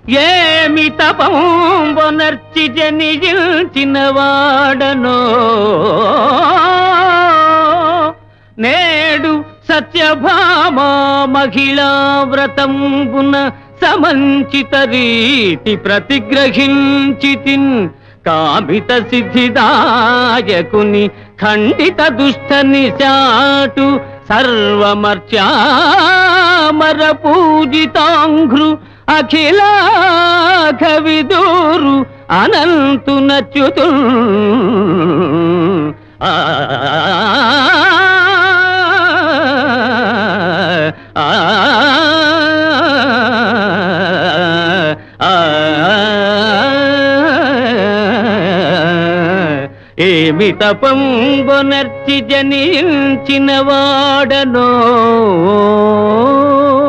ఏమి తపంబొనర్చి జనిజిల్చిన వాడనో నేడు సత్యభామ మహిళా వ్రతంబున సమంచిత రీతి ప్రతిగ్రహించితిన్ కామిత సిద్ధిదాయకుని ఖండిత దుష్ట నిశాటు సర్వమర్చామర పూజితాంఘ్రు అఖిల కవిదూరు అనంతు నచ్యుతు ఆ ఆ ఏమి తపంబొనర్చి జనించిన వాడనో